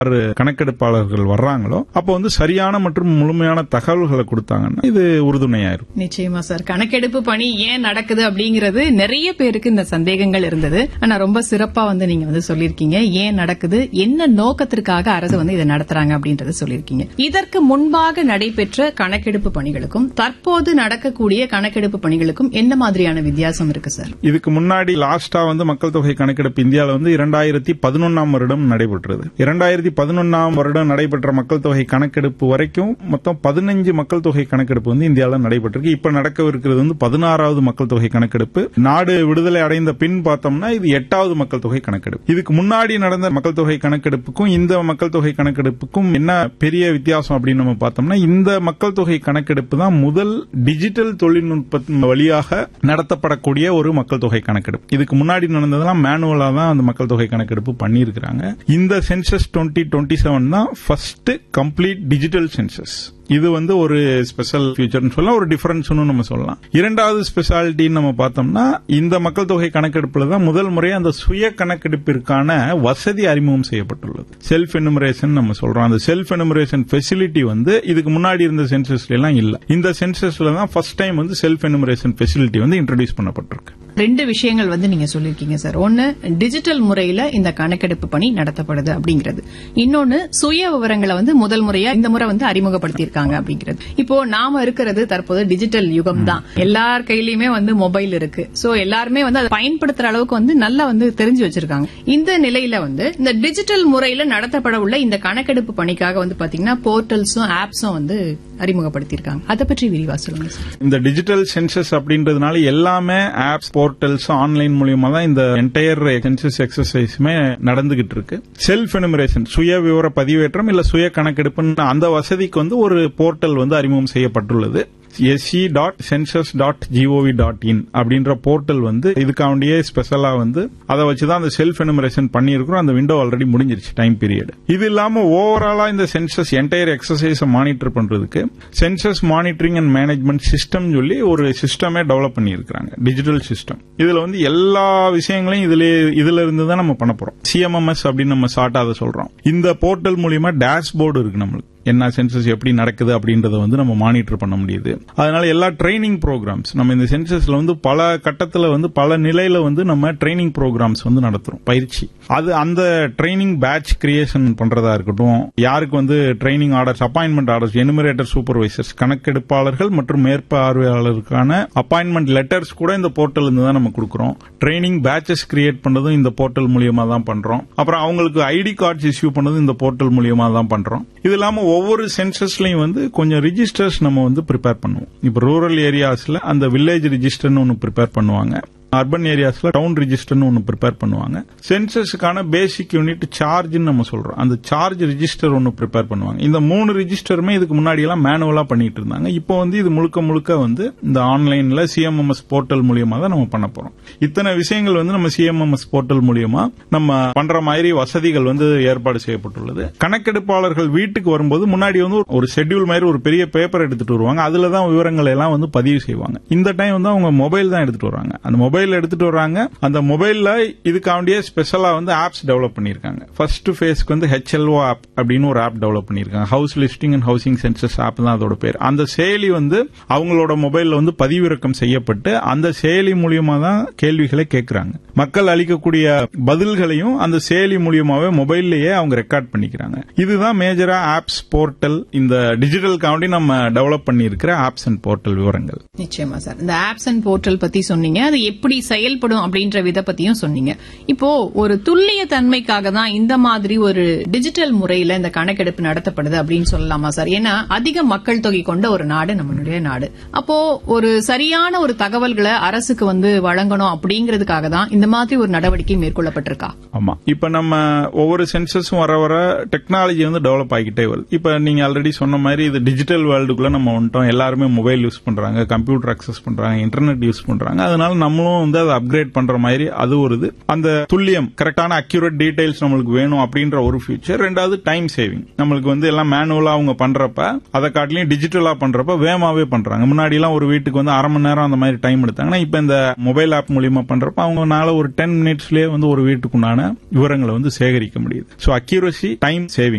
யாரு கணக்கெடுப்பாளர்கள் வர்றாங்களோ அப்போ வந்து சரியான மற்றும் முழுமையான தகவல்களை கொடுத்தாங்கன்னா இது உறுதுணையா இருக்கும் நிச்சயமா சார் கணக்கெடுப்பு பணி ஏன் நடக்குது அப்படிங்கிறது நிறைய பேருக்கு இந்த சந்தேகங்கள் இருந்தது ஆனா ரொம்ப சிறப்பா வந்து நீங்க வந்து சொல்லிருக்கீங்க ஏன் நடக்குது என்ன நோக்கத்திற்காக அரசு வந்து இதை நடத்துறாங்க அப்படின்றத சொல்லிருக்கீங்க இதற்கு முன்பாக நடைபெற்ற கணக்கெடுப்பு பணிகளுக்கும் தற்போது நடக்கக்கூடிய கணக்கெடுப்பு பணிகளுக்கும் என்ன மாதிரியான வித்தியாசம் இருக்கு சார் இதுக்கு முன்னாடி லாஸ்டா வந்து மக்கள் தொகை கணக்கெடுப்பு இந்தியாவில் வந்து இரண்டாயிரத்தி பதினொன்னாம் வருடம் நடைபெற்றது இரண்டாயிரத்தி பதினொன்னாம் வருடம் நடைபெற்ற மக்கள் தொகை கணக்கெடுப்பு வரைக்கும் மொத்தம் பதினஞ்சு மக்கள் தொகை கணக்கெடுப்பு வந்து இந்தியாவில் நடைபெற்றிருக்கு இப்ப நடக்கவிருக்கிறது வந்து பதினாறாவது மக்கள் தொகை கணக்கெடுப்பு நாடு விடுதலை அடைந்த பின் பார்த்தோம்னா இது எட்டாவது மக்கள் தொகை கணக்கெடுப்பு இதுக்கு முன்னாடி நடந்த மக்கள் தொகை கணக்கெடுப்புக்கும் இந்த மக்கள் தொகை கணக்கெடுப்புக்கும் என்ன பெரிய வித்தியாசம் அப்படின்னு நம்ம பார்த்தோம்னா இந்த மக்கள் தொகை கணக்கெடுப்பு தான் முதல் டிஜிட்டல் தொழில்நுட்பத்தின் வழியாக நடத்தப்படக்கூடிய ஒரு மக்கள் தொகை கணக்கெடுப்பு இதுக்கு முன்னாடி நடந்ததெல்லாம் மேனுவலா தான் அந்த மக்கள் தொகை கணக்கெடுப்பு பண்ணியிருக்கிறாங்க இந்த சென்சஸ் டுவெண்ட்டி டுவெண்ட்டி செவன் தான் ஃபர்ஸ்ட் கம்ப்ளீட் டிஜிட்டல் சென்சஸ் இது வந்து ஒரு ஸ்பெஷல் ஃபியூச்சர்னு சொல்லலாம் ஒரு டிஃபரன்ஸ்னு நம்ம சொல்லலாம் இரண்டாவது ஸ்பெஷாலிட்டின்னு நம்ம பார்த்தோம்னா இந்த மக்கள் தொகை கணக்கெடுப்புல தான் முதல் முறை அந்த சுய கணக்கெடுப்பிற்கான வசதி அறிமுகம் செய்யப்பட்டுள்ளது செல்ஃப் எனுமரேஷன் நம்ம சொல்றோம் அந்த செல்ஃப் எனுமரேஷன் ஃபெசிலிட்டி வந்து இதுக்கு முன்னாடி இருந்த சென்சஸ்ல எல்லாம் இல்ல இந்த சென்சஸ்ல தான் ஃபர்ஸ்ட் டைம் வந்து செல்ஃப் எனுமரேஷன் ஃபெசிலிட்டி வந்து இன்ட்ரடியூஸ் பண்ணப்பட்டிருக்கு ரெண்டு விஷயங்கள் வந்து நீங்க சொல்லிருக்கீங்க சார் ஒன்னு டிஜிட்டல் முறையில இந்த கணக்கெடுப்பு பணி நடத்தப்படுது அப்படிங்கிறது இன்னொன்னு சுய விவரங்களை வந்து முதல் முறையா இந்த முறை வந்து அறிமுகப்படுத்தியிருக்காங்க அப்படிங்கிறது இப்போ நாம இருக்கிறது தற்போது டிஜிட்டல் யுகம் தான் எல்லார் கையிலயுமே வந்து மொபைல் இருக்கு சோ எல்லாருமே வந்து அதை பயன்படுத்துற அளவுக்கு வந்து நல்லா வந்து தெரிஞ்சு வச்சிருக்காங்க இந்த நிலையில வந்து இந்த டிஜிட்டல் முறையில நடத்தப்பட உள்ள இந்த கணக்கெடுப்பு பணிக்காக வந்து பாத்தீங்கன்னா போர்ட்டல்ஸும் ஆப்ஸும் வந்து அறிமுகப்படுத்தியிருக்காங்க அதை பற்றி விரிவா சொல்லுங்க சார் இந்த டிஜிட்டல் சென்சஸ் அப்படின்றதுனால எல்லாமே ஆப்ஸ் போர்ட்டல்ஸ் ஆன்லைன் மூலியமா தான் இந்த என்டையர் சென்சஸ் எக்ஸசைஸுமே நடந்துகிட்டு இருக்கு செல்ஃப் எனுமரேஷன் சுய விவர பதிவேற்றம் இல்ல சுய கணக்கெடுப்புன்னு அந்த வசதிக்கு வந்து ஒரு போர்ட்டல் வந்து அறிமுகம் செய்யப்பட்டுள்ளது SC dot census dot GOV dot in அப்படின்ற போர்ட்டல் வந்து இதுக்காண்டியே ஸ்பெஷலா வந்து அதை வச்சுதான் அந்த செல்ஃப் எனுமரேஷன் பண்ணியிருக்கிறோம் அந்த விண்டோ ஆல்ரெடி முடிஞ்சிருச்சு டைம் பீரியட் இது இல்லாம ஓவராலா இந்த சென்சஸ் என்டையர் எக்ஸசைஸை மானிட்டர் பண்றதுக்கு census monitoring and management system சொல்லி ஒரு சிஸ்டமே டெவலப் பண்ணியிருக்காங்க டிஜிட்டல் சிஸ்டம் இதுல வந்து எல்லா விஷயங்களையும் இதுல இதுல இருந்து தான் நம்ம பண்ண போறோம் சிஎம்எம்எஸ் அப்படின்னு நம்ம ஷார்ட்டா அதை சொல்றோம் இந்த போர்ட்டல் மூலியமா டேஷ்போர்டு இருக்கு நம்மளுக்கு என்ன சென்சஸ் எப்படி நடக்குது அப்படின்றத வந்து நம்ம மானிட்டர் பண்ண முடியுது அதனால எல்லா ட்ரைனிங் ப்ரோக்ராம்ஸ் நம்ம இந்த சென்சஸ்ல வந்து பல கட்டத்துல வந்து பல நிலையில வந்து நம்ம ட்ரைனிங் ப்ரோக்ராம்ஸ் வந்து நடத்துறோம் பயிற்சி அது அந்த ட்ரைனிங் பேட்ச் கிரியேஷன் பண்றதா இருக்கட்டும் யாருக்கு வந்து training orders appointment orders enumerator supervisors கணக்கெடுப்பாளர்கள் மற்றும் மேற்பார்வையாளருக்கான அப்பாயின்மெண்ட் லெட்டர்ஸ் கூட இந்த போர்ட்டல் இருந்து தான் நம்ம கொடுக்குறோம் ட்ரைனிங் பேட்சஸ் கிரியேட் பண்ணதும் இந்த போர்ட்டல் மூலியமா தான் பண்றோம் அப்புறம் அவங்களுக்கு ஐடி கார்ட்ஸ் இஷ்யூ பண்ணதும் இந்த போர்ட்டல் மூலியமா தான் பண்றோம் இது இல்லாம ஒவ்வொரு சென்சஸ்லயும் வந்து கொஞ்சம் ரிஜிஸ்டர்ஸ் நம்ம வந்து ப்ரிப்பேர் பண்ணுவோம் இப்ப ரூரல் ஏரியாஸ்ல அந்த வில்லேஜ் ரிஜிஸ்டர்னு ஒன்னு ப்ரிப்பேர் பண்ணுவாங்க அர்பன் ஏரியாஸ்ல டவுன் ரிஜிஸ்டர்னு ஒன்னு ப்ரிப்பேர் பண்ணுவாங்க சென்சஸுக்கான பேசிக் யூனிட் சார்ஜ்னு நம்ம சொல்றோம் அந்த சார்ஜ் ரிஜிஸ்டர் ஒன்னு ப்ரிப்பேர் பண்ணுவாங்க இந்த மூணு ரிஜிஸ்டருமே இதுக்கு முன்னாடி எல்லாம் மேனுவலா பண்ணிட்டு இருந்தாங்க இப்போ வந்து இது முழுக்க முழுக்க வந்து இந்த ஆன்லைன்ல சிஎம்எம்எஸ் போர்ட்டல் மூலியமா தான் நம்ம பண்ண போறோம் இத்தனை விஷயங்கள் வந்து நம்ம சிஎம்எம்எஸ் போர்ட்டல் மூலியமா நம்ம பண்ற மாதிரி வசதிகள் வந்து ஏற்பாடு செய்யப்பட்டுள்ளது கணக்கெடுப்பாளர்கள் வீட்டுக்கு வரும்போது முன்னாடி வந்து ஒரு ஷெட்யூல் மாதிரி ஒரு பெரிய பேப்பர் எடுத்துட்டு வருவாங்க அதுல தான் விவரங்கள் எல்லாம் வந்து பதிவு செய்வாங்க இந்த டைம் வந்து அவங்க மொபைல் தான் எடுத்துட்டு வராங்க அந்த மொபைல் எடுத்துட்டு வராங்க அந்த மொபைல்ல இதுக்காண்டியே ஸ்பெஷலா வந்து ஆப்ஸ் டெவலப் பண்ணிருக்காங்க ஃபர்ஸ்ட் ஃபேஸ்க்கு வந்து ஹெச்எல்ஓ ஆப் அப்படின்னு ஒரு ஆப் டெவலப் பண்ணிருக்காங்க house listing and housing census app தான் அதோட பேர் அந்த செயலி வந்து அவங்களோட மொபைல்ல வந்து பதிவிறக்கம் செய்யப்பட்டு அந்த செயலி மூலியமா தான் கேள்விகளை கேட்கறாங்க மக்கள் அளிக்கக்கூடிய பதில்களையும் அந்த செயலி மூலியமாவே மொபைல்லயே அவங்க ரெக்கார்ட் பண்ணிக்கிறாங்க இதுதான் மேஜரா ஆப்ஸ் போர்ட்டல் இந்த டிஜிட்டல் காண்டி நம்ம டெவலப் பண்ணியிருக்கிற ஆப்ஸ் அண்ட் போர்ட்டல் விவரங்கள் நிச்சயமா சார் இந்த ஆப்ஸ் அண்ட் போர்ட்டல் பத்தி சொன்னீங்க அது எப்படி செயல்படும் அப்படின்ற வித பத்தியும் சொன்னீங்க இப்போ ஒரு துல்லிய தன்மைக்காக தான் இந்த மாதிரி ஒரு டிஜிட்டல் முறையில இந்த கணக்கெடுப்பு நடத்தப்படுது அப்படின்னு சொல்லலாமா சார் ஏன்னா அதிக மக்கள் தொகை கொண்ட ஒரு நாடு நம்மளுடைய நாடு அப்போ ஒரு சரியான ஒரு தகவல்களை அரசுக்கு வந்து வழங்கணும் அப்படிங்கிறதுக்காக தான் இந்த மாதிரி ஒரு நடவடிக்கை மேற்கொள்ளப்பட்டிருக்கா ஆமா இப்ப நம்ம ஒவ்வொரு சென்சஸும் வர வர டெக்னாலஜி வந்து டெவலப் ஆகிட்டே வருது இப்ப நீங்க ஆல்ரெடி சொன்ன மாதிரி இது டிஜிட்டல் வேர்ல்டுக்குள்ள நம்ம வந்துட்டோம் எல்லாருமே மொபைல் யூஸ் பண்றாங்க கம்ப்யூட்டர் அக்சஸ் பண்றாங்க இன்டர்நெட் யூஸ் பண்றாங்க அதனால நம்மளும் நம்மளும் வந்து அதை அப்கிரேட் பண்ற மாதிரி அது ஒரு இது அந்த துல்லியம் கரெக்டான அக்யூரேட் டீடைல்ஸ் நம்மளுக்கு வேணும் அப்படின்ற ஒரு ஃபியூச்சர் ரெண்டாவது டைம் சேவிங் நம்மளுக்கு வந்து எல்லாம் மேனுவலா அவங்க பண்றப்ப அதை காட்டிலையும் டிஜிட்டலா பண்றப்ப வேகமாவே பண்றாங்க முன்னாடி எல்லாம் ஒரு வீட்டுக்கு வந்து அரை மணி நேரம் அந்த மாதிரி டைம் எடுத்தாங்கன்னா இப்ப இந்த மொபைல் ஆப் மூலியமா பண்றப்ப அவங்கனால ஒரு டென் மினிட்ஸ்லயே வந்து ஒரு வீட்டுக்குண்டான விவரங்களை வந்து சேகரிக்க முடியுது ஸோ அக்யூரசி டைம் சேவிங்